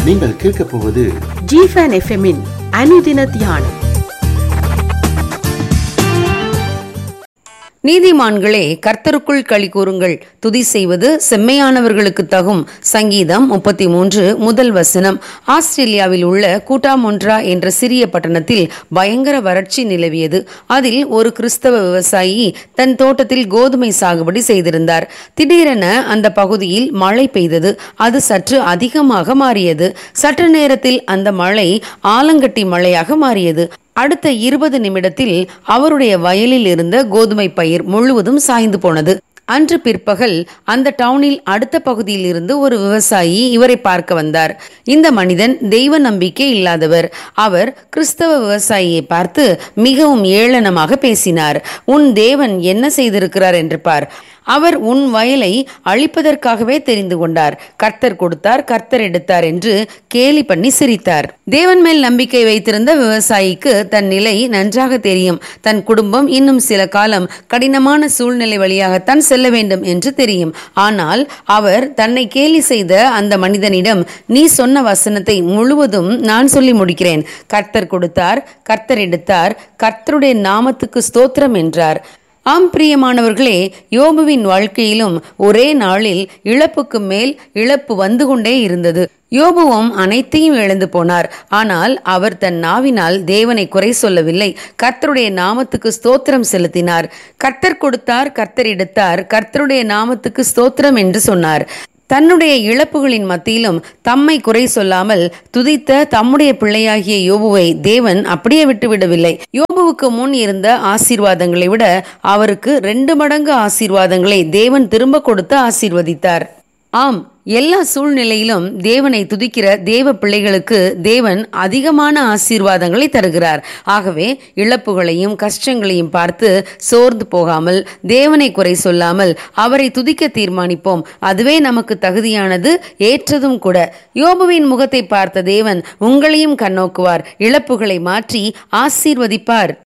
நீங்கள் கேட்கப் போவது ஜிஃபன் எஃப்எம்மின் அனுதின தியானம் நீதிமான்களே கர்த்தருக்குள் களி கூறுங்கள் துதி செய்வது செம்மையானவர்களுக்கு தகும் சங்கீதம் முப்பத்தி மூன்று முதல் வசனம் ஆஸ்திரேலியாவில் உள்ள கூட்டாமொன்ட்ரா என்ற சிறிய பட்டணத்தில் பயங்கர வறட்சி நிலவியது அதில் ஒரு கிறிஸ்தவ விவசாயி தன் தோட்டத்தில் கோதுமை சாகுபடி செய்திருந்தார் திடீரென அந்த பகுதியில் மழை பெய்தது அது சற்று அதிகமாக மாறியது சற்று நேரத்தில் அந்த மழை ஆலங்கட்டி மழையாக மாறியது அடுத்த இருபது நிமிடத்தில் அவருடைய வயலில் இருந்த கோதுமை பயிர் முழுவதும் சாய்ந்து போனது அன்று பிற்பகல் அந்த டவுனில் அடுத்த பகுதியில் இருந்து ஒரு விவசாயி இவரை பார்க்க வந்தார் இந்த மனிதன் தெய்வ நம்பிக்கை இல்லாதவர் அவர் கிறிஸ்தவ விவசாயியை பார்த்து மிகவும் ஏளனமாக பேசினார் உன் தேவன் என்ன செய்திருக்கிறார் என்று பார் அவர் உன் வயலை அழிப்பதற்காகவே தெரிந்து கொண்டார் கர்த்தர் கொடுத்தார் கர்த்தர் எடுத்தார் என்று கேலி பண்ணி சிரித்தார் தேவன் மேல் நம்பிக்கை வைத்திருந்த விவசாயிக்கு தன் நிலை நன்றாக தெரியும் தன் குடும்பம் இன்னும் சில காலம் கடினமான சூழ்நிலை வழியாகத்தான் செல்ல வேண்டும் என்று தெரியும் ஆனால் அவர் தன்னை கேலி செய்த அந்த மனிதனிடம் நீ சொன்ன வசனத்தை முழுவதும் நான் சொல்லி முடிக்கிறேன் கர்த்தர் கொடுத்தார் கர்த்தர் எடுத்தார் கர்த்தருடைய நாமத்துக்கு ஸ்தோத்திரம் என்றார் ஆம் பிரியமானவர்களே யோபுவின் வாழ்க்கையிலும் ஒரே நாளில் இழப்புக்கு மேல் இழப்பு வந்து கொண்டே இருந்தது யோபுவும் அனைத்தையும் இழந்து போனார் ஆனால் அவர் தன் நாவினால் தேவனை குறை சொல்லவில்லை கர்த்தருடைய நாமத்துக்கு ஸ்தோத்திரம் செலுத்தினார் கர்த்தர் கொடுத்தார் கர்த்தர் எடுத்தார் கர்த்தருடைய நாமத்துக்கு ஸ்தோத்திரம் என்று சொன்னார் தன்னுடைய இழப்புகளின் மத்தியிலும் தம்மை குறை சொல்லாமல் துதித்த தம்முடைய பிள்ளையாகிய யோபுவை தேவன் அப்படியே விட்டுவிடவில்லை யோபுவுக்கு முன் இருந்த ஆசீர்வாதங்களை விட அவருக்கு ரெண்டு மடங்கு ஆசீர்வாதங்களை தேவன் திரும்ப கொடுத்து ஆசீர்வதித்தார் ஆம் எல்லா சூழ்நிலையிலும் தேவனை துதிக்கிற தேவ பிள்ளைகளுக்கு தேவன் அதிகமான ஆசீர்வாதங்களை தருகிறார் ஆகவே இழப்புகளையும் கஷ்டங்களையும் பார்த்து சோர்ந்து போகாமல் தேவனை குறை சொல்லாமல் அவரை துதிக்க தீர்மானிப்போம் அதுவே நமக்கு தகுதியானது ஏற்றதும் கூட யோபுவின் முகத்தை பார்த்த தேவன் உங்களையும் கண்ணோக்குவார் இழப்புகளை மாற்றி ஆசீர்வதிப்பார்